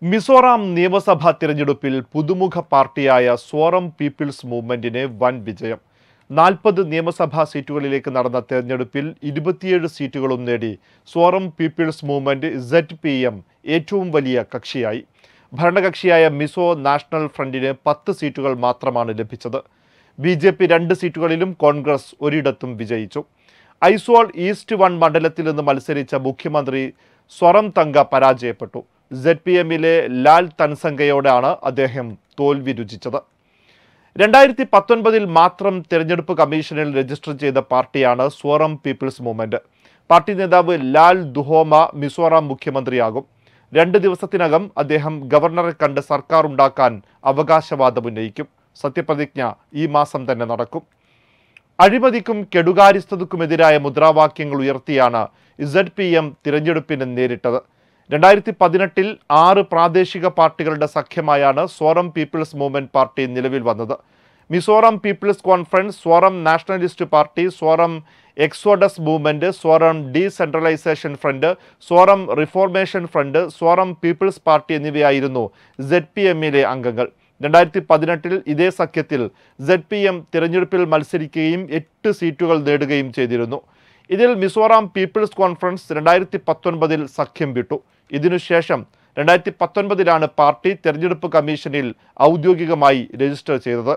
മിസോറാം നിയമസഭാ തിരഞ്ഞെടുപ്പിൽ പുതുമുഖ പാർട്ടിയായ സോറം പീപ്പിൾസ് മൂവ്മെന്റിന് വൻ വിജയം നാൽപ്പത് നിയമസഭാ സീറ്റുകളിലേക്ക് നടന്ന തെരഞ്ഞെടുപ്പിൽ ഇരുപത്തിയേഴ് സീറ്റുകളും നേടി Zoram People's Movement Z P M ഏറ്റവും വലിയ കക്ഷിയായി ഭരണകക്ഷിയായ മിസോ നാഷണൽ ഫ്രണ്ടിന് പത്ത് സീറ്റുകൾ മാത്രമാണ് ലഭിച്ചത് ബി ജെ പി രണ്ട് സീറ്റുകളിലും കോൺഗ്രസ് ഒരിടത്തും വിജയിച്ചു ഐസോൾ ഈസ്റ്റ് വൺ മണ്ഡലത്തിൽ നിന്ന് മത്സരിച്ച മുഖ്യമന്ത്രി സ്വറം തങ്ക പരാജയപ്പെട്ടു സെഡ് പി എമ്മിലെ ലാൽ തൻസംഗയോടാണ് അദ്ദേഹം തോൽവി രുചിച്ചത് രണ്ടായിരത്തി പത്തൊൻപതിൽ മാത്രം തെരഞ്ഞെടുപ്പ് കമ്മീഷനിൽ രജിസ്റ്റർ ചെയ്ത പാർട്ടിയാണ് സ്വറം പീപ്പിൾസ് മൂവ്മെന്റ് പാർട്ടി നേതാവ് ലാൽ ദുഹോമ മിസോറാം മുഖ്യമന്ത്രിയാകും രണ്ട് ദിവസത്തിനകം അദ്ദേഹം ഗവർണറെ കണ്ട് സർക്കാർ ഉണ്ടാക്കാൻ അവകാശവാദം ഉന്നയിക്കും സത്യപ്രതിജ്ഞ ഈ മാസം തന്നെ നടക്കും അഴിമതിക്കും കെടുകാര്യസ്ഥതയ്ക്കുമെതിരായ മുദ്രാവാക്യങ്ങൾ ഉയർത്തിയാണ് ഇസഡ് പി എം തിരഞ്ഞെടുപ്പിന് നേരിട്ടത് രണ്ടായിരത്തി പതിനെട്ടിൽ ആറ് പ്രാദേശിക പാർട്ടികളുടെ സഖ്യമായാണ് സോറം പീപ്പിൾസ് മൂവ്മെന്റ് പാർട്ടി നിലവിൽ വന്നത് Mizoram People's Conference Zoram Nationalist Party Zoram Exodus Movement Zoram Decentralisation Front Zoram Reformation Front Zoram People's Party എന്നിവയായിരുന്നു സെഡ് പി എമ്മിലെ അംഗങ്ങൾ രണ്ടായിരത്തി പതിനെട്ടിൽ ഇതേ സഖ്യത്തിൽ സെഡ് പി എം തിരഞ്ഞെടുപ്പിൽ മത്സരിക്കുകയും എട്ട് സീറ്റുകൾ നേടുകയും ചെയ്തിരുന്നു ഇതിൽ മിസോറാം പീപ്പിൾസ് കോൺഫറൻസ് രണ്ടായിരത്തി പത്തൊൻപതിൽ സഖ്യം വിട്ടു ഇതിനുശേഷം രണ്ടായിരത്തി പത്തൊൻപതിലാണ് പാർട്ടി തെരഞ്ഞെടുപ്പ് കമ്മീഷനിൽ ഔദ്യോഗികമായി രജിസ്റ്റർ ചെയ്തത്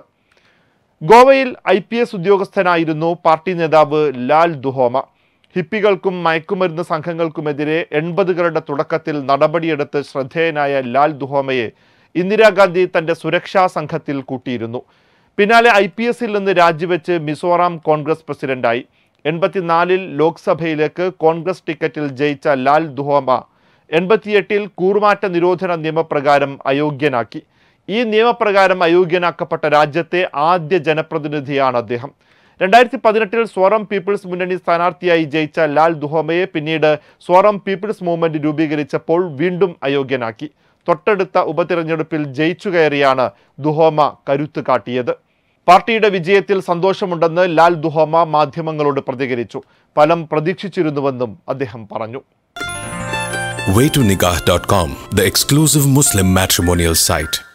ഗോവയിൽ ഐ പി എസ് ഉദ്യോഗസ്ഥനായിരുന്നു പാർട്ടി നേതാവ് ലാൽ ദുഹോമ ഹിപ്പികൾക്കും മയക്കുമരുന്ന് സംഘങ്ങൾക്കുമെതിരെ എൺപതുകളുടെ തുടക്കത്തിൽ നടപടിയെടുത്ത് ശ്രദ്ധേയനായ ലാൽ ദുഹോമയെ ഇന്ദിരാഗാന്ധി തന്റെ സുരക്ഷാ സംഘത്തിൽ കൂട്ടിയിരുന്നു പിന്നാലെ ഐ പി എസിൽ നിന്ന് രാജിവെച്ച് മിസോറാം കോൺഗ്രസ് പ്രസിഡന്റായി എൺപത്തിനാലിൽ ലോക്സഭയിലേക്ക് കോൺഗ്രസ് ടിക്കറ്റിൽ ജയിച്ച ലാൽ ദുഹോമ എൺപത്തിയെട്ടിൽ കൂറുമാറ്റ നിരോധന നിയമപ്രകാരം അയോഗ്യനാക്കി ഈ നിയമപ്രകാരം അയോഗ്യനാക്കപ്പെട്ട രാജ്യത്തെ ആദ്യ ജനപ്രതിനിധിയാണ് അദ്ദേഹം രണ്ടായിരത്തി പതിനെട്ടിൽ സോറം പീപ്പിൾസ് മുന്നണി സ്ഥാനാർത്ഥിയായി ജയിച്ച ലാൽ ദുഹോമയെ പിന്നീട് സോറം പീപ്പിൾസ് മൂവ്മെന്റ് രൂപീകരിച്ചപ്പോൾ വീണ്ടും അയോഗ്യനാക്കി തൊട്ടടുത്ത ഉപതിരഞ്ഞെടുപ്പിൽ ജയിച്ചു കയറിയാണ് ദുഹോമ കരുത്ത് കാട്ടിയത് പാർട്ടിയുടെ വിജയത്തിൽ സന്തോഷമുണ്ടെന്ന് ലാൽ ദുഹോമ മാധ്യമങ്ങളോട് പ്രതികരിച്ചു ഫലം പ്രതീക്ഷിച്ചിരുന്നുവെന്നും അദ്ദേഹം പറഞ്ഞു waytonikah.com, the exclusive Muslim matrimonial site.